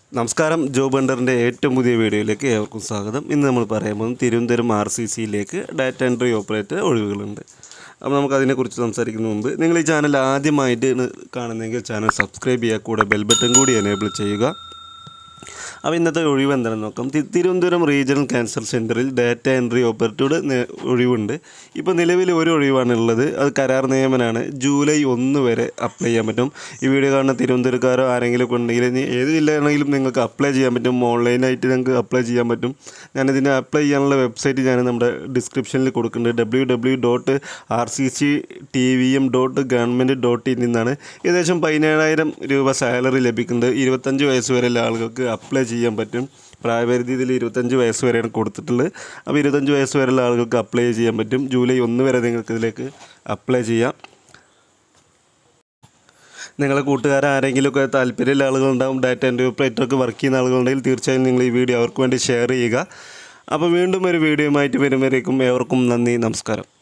നമസ്കാരം ജോബ് ബണ്ടറിൻ്റെ ഏറ്റവും പുതിയ വീഡിയോയിലേക്ക് ഏവർക്കും സ്വാഗതം ഇന്ന് നമ്മൾ പറയാൻ പോകുന്നത് തിരുവനന്തപുരം ആർ സി സിയിലേക്ക് ഡാറ്റ എൻട്രി ഓപ്പറേറ്റർ ഒഴിവുകളുണ്ട് അപ്പോൾ നമുക്ക് അതിനെക്കുറിച്ച് സംസാരിക്കുന്നതിന് മുമ്പ് നിങ്ങൾ ഈ ചാനൽ ആദ്യമായിട്ട് കാണുന്നെങ്കിൽ ചാനൽ സബ്സ്ക്രൈബ് ചെയ്യുക കൂടെ ബെൽ ബട്ടൺ കൂടി എനേബിൾ ചെയ്യുക അപ്പോൾ ഇന്നത്തെ ഒഴിവ് എന്താണെന്ന് നോക്കാം തി- തിരുവനന്തപുരം റീജിയണൽ ക്യാൻസർ സെൻറ്ററിൽ ഡാറ്റ എൻട്രി ഓപ്പറേറ്ററുടെ നെ- ഒഴിവുണ്ട് ഇപ്പോൾ നിലവിൽ ഒരു ഒഴിവാണ് ഉള്ളത് അത് കരാർ നിയമനാണ് ജൂലൈ ഒന്ന് വരെ അപ്ലൈ ചെയ്യാൻ പറ്റും ഈ വീഡിയോ കാണുന്ന തിരുവനന്തപുരക്കാരോ ആരെങ്കിലും ഒക്കെ ഉണ്ടെങ്കിൽ ഇനി ഏത് ജില്ലയാണെങ്കിലും നിങ്ങൾക്ക് അപ്ലൈ ചെയ്യാൻ പറ്റും ഓൺലൈനായിട്ട് നിങ്ങൾക്ക് അപ്ലൈ ചെയ്യാൻ പറ്റും ഞാനിതിന് അപ്ലൈ ചെയ്യാനുള്ള വെബ്സൈറ്റ് ഞാൻ നമ്മുടെ ഡിസ്ക്രിപ്ഷനിൽ കൊടുക്കുന്നുണ്ട് W W dot R C C T V M dot government dot in നിന്നാണ് ഏകദേശം പതിനേഴായിരം രൂപ സാലറി ലഭിക്കുന്നത് ഇരുപത്തഞ്ച് വയസ്സ് വരെയുള്ള ആളുകൾക്ക് അപ്ലൈ ചെയ്യാൻ പറ്റും പ്രായപരിധി ഇതിൽ ഇരുപത്തഞ്ച് വയസ്സ് വരെയാണ് കൊടുത്തിട്ടുള്ളത് അപ്പോൾ ഇരുപത്തഞ്ച് വയസ്സ് വരെയുള്ള ആളുകൾക്ക് അപ്ലൈ ചെയ്യാൻ പറ്റും ജൂലൈ ഒന്ന് വരെ നിങ്ങൾക്ക് ഇതിലേക്ക് അപ്ലൈ ചെയ്യാം നിങ്ങളെ കൂട്ടുകാർ ആരെങ്കിലുമൊക്കെ താല്പര്യമുള്ള ആളുകളുണ്ടാവും ഡാറ്റ എൻട്രി ഓപ്പറേറ്റർക്ക് വർക്ക് ചെയ്യുന്ന ആളുകളുണ്ടെങ്കിൽ തീർച്ചയായും നിങ്ങൾ ഈ വീഡിയോ അവർക്ക് വേണ്ടി ഷെയർ ചെയ്യുക അപ്പോൾ വീണ്ടും ഒരു വീഡിയോയുമായിട്ട് വരുമ്പോഴേക്കും ഏവർക്കും നന്ദി നമസ്കാരം